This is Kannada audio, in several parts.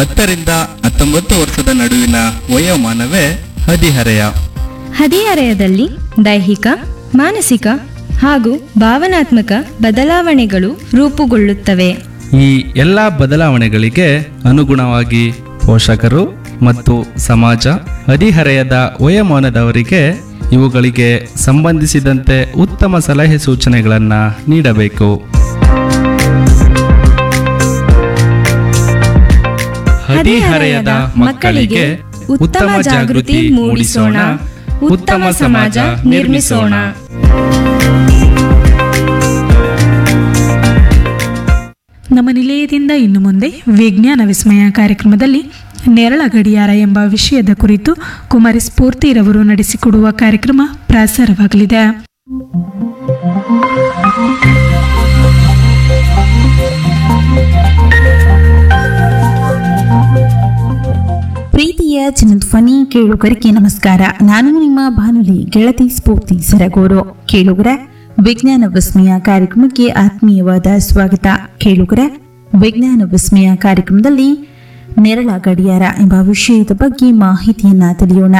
ಹತ್ತರಿಂದ ಹತ್ತೊಂಬತ್ತು ವರ್ಷದ ನಡುವಿನ ವಯೋಮಾನವೇ ಹದಿಹರೆಯ ಹದಿಹರೆಯದಲ್ಲಿ ದೈಹಿಕ ಮಾನಸಿಕ ಹಾಗೂ ಭಾವನಾತ್ಮಕ ಬದಲಾವಣೆಗಳು ರೂಪುಗೊಳ್ಳುತ್ತವೆ ಈ ಎಲ್ಲ ಬದಲಾವಣೆಗಳಿಗೆ ಅನುಗುಣವಾಗಿ ಪೋಷಕರು ಮತ್ತು ಸಮಾಜ ಹದಿಹರೆಯದ ವಯೋಮಾನದವರಿಗೆ ಇವುಗಳಿಗೆ ಸಂಬಂಧಿಸಿದಂತೆ ಉತ್ತಮ ಸಲಹೆ ಸೂಚನೆಗಳನ್ನು ನೀಡಬೇಕು ಹದಿಹರೆಯದ ಮಕ್ಕಳಿಗೆ ಉತ್ತಮ ಜಾಗೃತಿ ಮೂಡಿಸೋಣ ಉತ್ತಮ ಸಮಾಜ ನಿರ್ಮಿಸೋಣ ನಮ್ಮ ನಿಲಯದಿಂದ ಇನ್ನು ಮುಂದೆ ವಿಜ್ಞಾನ ವಿಸ್ಮಯ ಕಾರ್ಯಕ್ರಮದಲ್ಲಿ ನೆರಳ ಗಡಿಯಾರ ಎಂಬ ವಿಷಯದ ಕುರಿತು ಕುಮಾರಿ ಸ್ಫೂರ್ತಿರವರು ನಡೆಸಿಕೊಡುವ ಕಾರ್ಯಕ್ರಮ ಪ್ರಸಾರವಾಗಲಿದೆ ಪ್ರೀತಿಯ ಜನಧ್ವನಿ ಕೇಳುಗರಿಗೆ ನಮಸ್ಕಾರ ನಾನು ನಿಮ್ಮ ಭಾನುಲಿ ಗೆಳತಿ ಸ್ಫೂರ್ತಿ ಸರಗೂರು ಕೇಳುಗರ ವಿಜ್ಞಾನ ವಿಸ್ಮಯ ಕಾರ್ಯಕ್ರಮಕ್ಕೆ ಆತ್ಮೀಯವಾದ ಸ್ವಾಗತ ಕೇಳುಗರ ವಿಜ್ಞಾನ ವಿಸ್ಮಯ ಕಾರ್ಯಕ್ರಮದಲ್ಲಿ ನೆರಳ ಗಡಿಯಾರ ಎಂಬ ವಿಷಯದ ಬಗ್ಗೆ ಮಾಹಿತಿಯನ್ನ ತಿಳಿಯೋಣ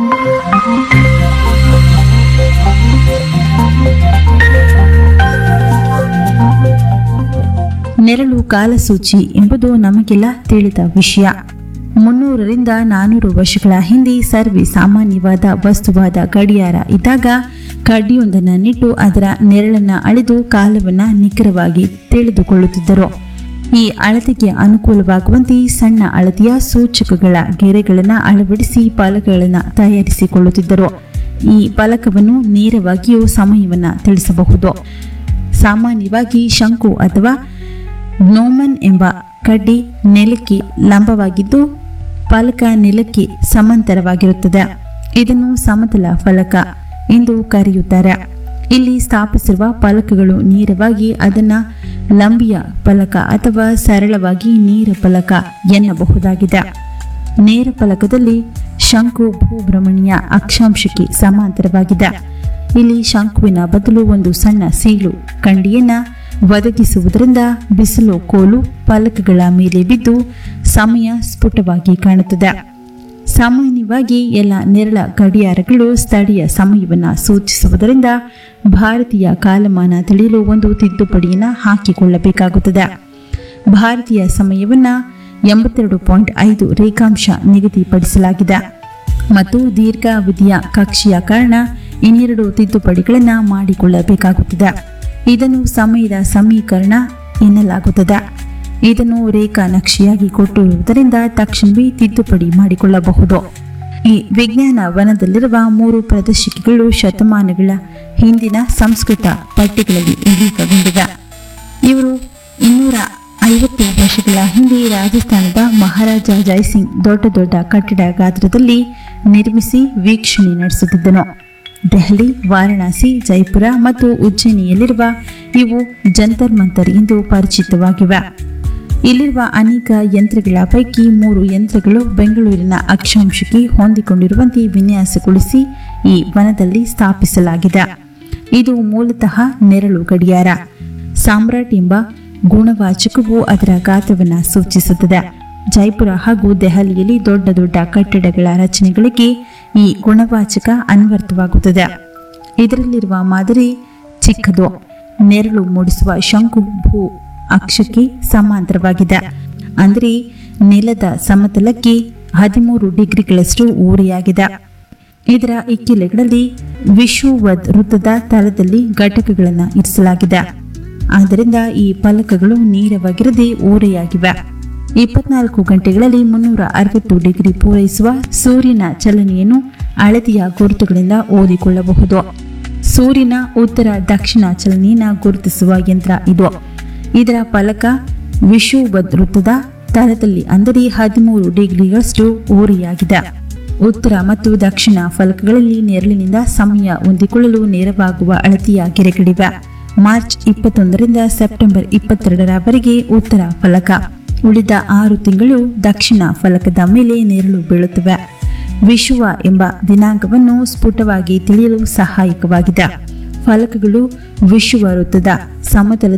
ನೆರಳು ಕಾಲಸೂಚಿ ಎಂಬುದು ನಮಗೆಲ್ಲ ತಿಳಿದ ವಿಷಯ ಮುನ್ನೂರರಿಂದ ನಾನೂರು ವರ್ಷಗಳ ಹಿಂದೆ ಸರ್ವೇ ಸಾಮಾನ್ಯವಾದ ವಸ್ತುವಾದ ಗಡಿಯಾರ ಇದ್ದಾಗ ಕಡ್ಡಿಯೊಂದನ್ನು ನೆಟ್ಟು ಅದರ ನೆರಳನ್ನ ಅಳೆದು ಕಾಲವನ್ನ ನಿಖರವಾಗಿ ತಿಳಿದುಕೊಳ್ಳುತ್ತಿದ್ದರು ಈ ಅಳತೆಗೆ ಅನುಕೂಲವಾಗುವಂತೆ ಸಣ್ಣ ಅಳತೆಯ ಸೂಚಕಗಳ ಗೆರೆಗಳನ್ನು ಅಳವಡಿಸಿ ಫಲಕಗಳನ್ನು ತಯಾರಿಸಿಕೊಳ್ಳುತ್ತಿದ್ದರು ಈ ಫಲಕವನ್ನು ನೇರವಾಗಿಯೂ ಸಮಯವನ್ನು ತಿಳಿಸಬಹುದು ಸಾಮಾನ್ಯವಾಗಿ ಶಂಕು ಅಥವಾ ಗ್ನೋಮನ್ ಎಂಬ ಕಡ್ಡಿ ನೆಲಕ್ಕೆ ಲಂಬವಾಗಿದ್ದು ಫಲಕ ನೆಲಕ್ಕೆ ಸಮಾಂತರವಾಗಿರುತ್ತದೆ ಇದನ್ನು ಸಮತಲ ಫಲಕ ಎಂದು ಕರೆಯುತ್ತಾರೆ ಇಲ್ಲಿ ಸ್ಥಾಪಿಸಿರುವ ಫಲಕಗಳು ನೇರವಾಗಿ ಅದನ್ನ ಲಂಬಿಯ ಫಲಕ ಅಥವಾ ಸರಳವಾಗಿ ನೇರ ಫಲಕ ಎನ್ನಬಹುದಾಗಿದೆ ನೇರ ಫಲಕದಲ್ಲಿ ಶಂಕು ಭೂಭ್ರಮಣೀಯ ಅಕ್ಷಾಂಶಕ್ಕೆ ಸಮಾಂತರವಾಗಿದೆ ಇಲ್ಲಿ ಶಂಕುವಿನ ಬದಲು ಒಂದು ಸಣ್ಣ ಸೀಳು ಕಂಡಿಯನ್ನ ಒದಗಿಸುವುದರಿಂದ ಬಿಸಿಲು ಕೋಲು ಫಲಕಗಳ ಮೇಲೆ ಬಿದ್ದು ಸಮಯ ಸ್ಫುಟವಾಗಿ ಕಾಣುತ್ತದೆ ಸಾಮಾನ್ಯವಾಗಿ ಎಲ್ಲ ನೆರಳ ಗಡಿಯಾರಗಳು ಸ್ಥಳೀಯ ಸಮಯವನ್ನು ಸೂಚಿಸುವುದರಿಂದ ಭಾರತೀಯ ಕಾಲಮಾನ ತಿಳಿಯಲು ಒಂದು ತಿದ್ದುಪಡಿಯನ್ನು ಹಾಕಿಕೊಳ್ಳಬೇಕಾಗುತ್ತದೆ ಭಾರತೀಯ ಸಮಯವನ್ನು ಎಂಬತ್ತೆರಡು ಪಾಯಿಂಟ್ ಐದು ರೇಖಾಂಶ ನಿಗದಿಪಡಿಸಲಾಗಿದೆ ಮತ್ತು ದೀರ್ಘಾವಧಿಯ ಕಕ್ಷೆಯ ಕಾರಣ ಇನ್ನೆರಡು ತಿದ್ದುಪಡಿಗಳನ್ನು ಮಾಡಿಕೊಳ್ಳಬೇಕಾಗುತ್ತದೆ ಇದನ್ನು ಸಮಯದ ಸಮೀಕರಣ ಎನ್ನಲಾಗುತ್ತದೆ ಇದನ್ನು ರೇಖಾ ನಕ್ಷೆಯಾಗಿ ಕೊಟ್ಟಿರುವುದರಿಂದ ತಕ್ಷಣವೇ ತಿದ್ದುಪಡಿ ಮಾಡಿಕೊಳ್ಳಬಹುದು ಈ ವಿಜ್ಞಾನ ವನದಲ್ಲಿರುವ ಮೂರು ಪ್ರದರ್ಶಿಕೆಗಳು ಶತಮಾನಗಳ ಹಿಂದಿನ ಸಂಸ್ಕೃತ ಪಠ್ಯಗಳಲ್ಲಿ ಉಲ್ಲೇಖಗೊಂಡಿವೆ ಇವರು ಇನ್ನೂರ ಐವತ್ತು ವರ್ಷಗಳ ಹಿಂದೆ ರಾಜಸ್ಥಾನದ ಮಹಾರಾಜ ಜೈಸಿಂಗ್ ದೊಡ್ಡ ದೊಡ್ಡ ಕಟ್ಟಡ ಗಾತ್ರದಲ್ಲಿ ನಿರ್ಮಿಸಿ ವೀಕ್ಷಣೆ ನಡೆಸುತ್ತಿದ್ದನು ದೆಹಲಿ ವಾರಣಾಸಿ ಜೈಪುರ ಮತ್ತು ಉಜ್ಜಯಿನಿಯಲ್ಲಿರುವ ಇವು ಜಂತರ್ ಮಂತರ್ ಎಂದು ಪರಿಚಿತವಾಗಿವೆ ಇಲ್ಲಿರುವ ಅನೇಕ ಯಂತ್ರಗಳ ಪೈಕಿ ಮೂರು ಯಂತ್ರಗಳು ಬೆಂಗಳೂರಿನ ಅಕ್ಷಾಂಶಕ್ಕೆ ಹೊಂದಿಕೊಂಡಿರುವಂತೆ ವಿನ್ಯಾಸಗೊಳಿಸಿ ಈ ವನದಲ್ಲಿ ಸ್ಥಾಪಿಸಲಾಗಿದೆ ಇದು ಮೂಲತಃ ನೆರಳು ಗಡಿಯಾರ ಸಾಮ್ರಾಟ್ ಎಂಬ ಗುಣವಾಚಕವು ಅದರ ಗಾತ್ರವನ್ನು ಸೂಚಿಸುತ್ತದೆ ಜೈಪುರ ಹಾಗೂ ದೆಹಲಿಯಲ್ಲಿ ದೊಡ್ಡ ದೊಡ್ಡ ಕಟ್ಟಡಗಳ ರಚನೆಗಳಿಗೆ ಈ ಗುಣವಾಚಕ ಅನ್ವರ್ಥವಾಗುತ್ತದೆ ಇದರಲ್ಲಿರುವ ಮಾದರಿ ಚಿಕ್ಕದು ನೆರಳು ಮೂಡಿಸುವ ಶಂಕು ಭೂ ಅಕ್ಷಕ್ಕೆ ಸಮಾಂತರವಾಗಿದೆ ಅಂದರೆ ನೆಲದ ಸಮತಲಕ್ಕೆ ಹದಿಮೂರು ಡಿಗ್ರಿಗಳಷ್ಟು ಓರೆಯಾಗಿದೆ ಇದರ ಇಕ್ಕೆಲೆಗಳಲ್ಲಿ ವಿಶ್ವವದ್ ವೃತ್ತದ ತಳದಲ್ಲಿ ಘಟಕಗಳನ್ನು ಇರಿಸಲಾಗಿದೆ ಆದ್ದರಿಂದ ಈ ಫಲಕಗಳು ನೇರವಾಗಿರದೆ ಓರೆಯಾಗಿವೆ ಇಪ್ಪತ್ನಾಲ್ಕು ಗಂಟೆಗಳಲ್ಲಿ ಮುನ್ನೂರ ಅರವತ್ತು ಡಿಗ್ರಿ ಪೂರೈಸುವ ಸೂರ್ಯನ ಚಲನೆಯನ್ನು ಅಳತೆಯ ಗುರುತುಗಳಿಂದ ಓದಿಕೊಳ್ಳಬಹುದು ಸೂರ್ಯನ ಉತ್ತರ ದಕ್ಷಿಣ ಚಲನೆಯನ್ನು ಗುರುತಿಸುವ ಯಂತ್ರ ಇದು ಇದರ ಫಲಕ ವಿಶ್ವವದ್ ವೃತ್ತದ ತಳದಲ್ಲಿ ಅಂದರೆ ಹದಿಮೂರು ಡಿಗ್ರಿಗಳಷ್ಟು ಓರೆಯಾಗಿದೆ ಉತ್ತರ ಮತ್ತು ದಕ್ಷಿಣ ಫಲಕಗಳಲ್ಲಿ ನೆರಳಿನಿಂದ ಸಮಯ ಹೊಂದಿಕೊಳ್ಳಲು ನೆರವಾಗುವ ಅಳತೆಯ ಗೆರೆಗಳಿವೆ ಮಾರ್ಚ್ ಇಪ್ಪತ್ತೊಂದರಿಂದ ಸೆಪ್ಟೆಂಬರ್ ಇಪ್ಪತ್ತೆರಡರವರೆಗೆ ಉತ್ತರ ಫಲಕ ಉಳಿದ ಆರು ತಿಂಗಳು ದಕ್ಷಿಣ ಫಲಕದ ಮೇಲೆ ನೆರಳು ಬೀಳುತ್ತವೆ ವಿಶ್ವ ಎಂಬ ದಿನಾಂಕವನ್ನು ಸ್ಫುಟವಾಗಿ ತಿಳಿಯಲು ಸಹಾಯಕವಾಗಿದೆ ಫಲಕಗಳು ವಿಶ್ವ ವೃತ್ತದ ಸಮತಲ